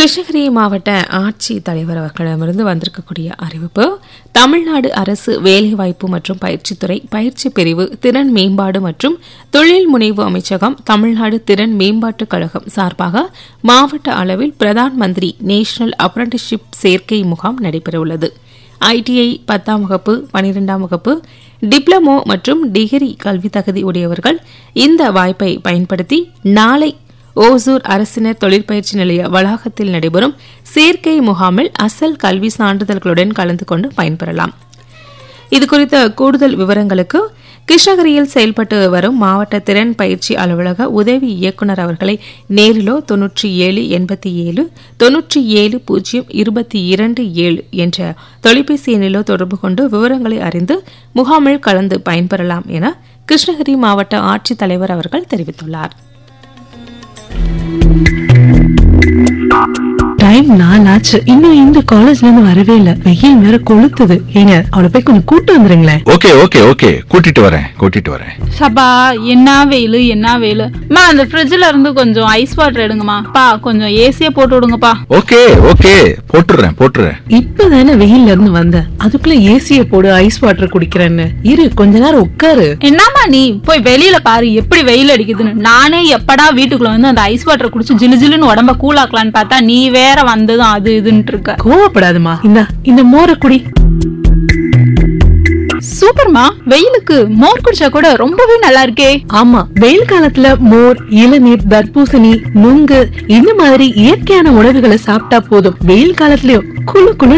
கிருஷ்ணகிரி மாவட்ட ஆட்சி தலைவர் அவர்களிடமிருந்து வந்திருக்கக்கூடிய அறிவிப்பு தமிழ்நாடு அரசு வேலைவாய்ப்பு மற்றும் பயிற்சித்துறை பயிற்சி பிரிவு திறன் மேம்பாடு மற்றும் தொழில் முனைவு அமைச்சகம் தமிழ்நாடு திறன் மேம்பாட்டுக் கழகம் சார்பாக மாவட்ட அளவில் பிரதான் மந்திரி நேஷனல் அப்ரண்டிஸ்ஷிப் சேர்க்கை முகாம் நடைபெறவுள்ளது ஐடிஐ பத்தாம் வகுப்பு பனிரெண்டாம் வகுப்பு டிப்ளமோ மற்றும் டிகிரி கல்வி தகுதி உடையவர்கள் இந்த வாய்ப்பை பயன்படுத்தி நாளை ஓசூர் அரசினர் தொழிற்பயிற்சி நிலைய வளாகத்தில் நடைபெறும் சேர்க்கை முகாமில் அசல் கல்வி சான்றிதழ்களுடன் கலந்து கொண்டு பயன்பெறலாம் இதுகுறித்த கூடுதல் விவரங்களுக்கு கிருஷ்ணகிரியில் செயல்பட்டு வரும் மாவட்ட திறன் பயிற்சி அலுவலக உதவி இயக்குநர் அவர்களை நேரிலோ தொன்னூற்றி ஏழு எண்பத்தி ஏழு தொன்னூற்றி ஏழு பூஜ்ஜியம் இருபத்தி இரண்டு ஏழு என்ற தொலைபேசி எண்ணிலோ தொடர்பு கொண்டு விவரங்களை அறிந்து முகாமில் கலந்து பயன்பெறலாம் என கிருஷ்ணகிரி மாவட்ட ஆட்சித்தலைவர் அவர்கள் தெரிவித்துள்ளார் டைம் நாலாச்சு இன்னும் இந்த காலேஜ்ல இருந்து வரவே இல்ல வெயில் வேற கொளுத்துது ஏங்க அவளை போய் கொஞ்சம் கூட்டு வந்துருங்களேன் ஓகே ஓகே ஓகே கூட்டிட்டு வரேன் கூட்டிட்டு வரேன் சபா என்ன வெயிலு என்ன வெயிலு அம்மா அந்த ஃப்ரிட்ஜ்ல இருந்து கொஞ்சம் ஐஸ் வாட்டர் எடுங்கம்மா பா கொஞ்சம் ஏசிய போட்டு விடுங்கப்பா ஓகே ஓகே போட்டுறேன் போட்டுறேன் இப்பதானே வெயில்ல இருந்து வந்த அதுக்குள்ள ஏசிய போடு ஐஸ் வாட்டர் குடிக்கிறேன்னு இரு கொஞ்ச நேரம் உட்காரு என்னம்மா நீ போய் வெளியில பாரு எப்படி வெயில் அடிக்குதுன்னு நானே எப்படா வீட்டுக்குள்ள வந்து அந்த ஐஸ் வாட்டர் குடிச்சு ஜிலு ஜிலுன்னு உடம்ப கூலாக்கலான்னு பார்த்தா நீ வேற வந்ததும் அது இதுன்ட்டு இருக்க கோவப்படாதம்மா இந்த இந்த மோர குடி சூப்பர்மா வெயிலுக்கு மோர் குடிச்சா கூட ரொம்பவே நல்லா இருக்கே ஆமா வெயில் காலத்துல மோர் இளநீர் தர்பூசணி நுங்கு இந்த மாதிரி இயற்கையான உணவுகளை சாப்பிட்டா போதும் வெயில் காலத்துலயும் குளு குளு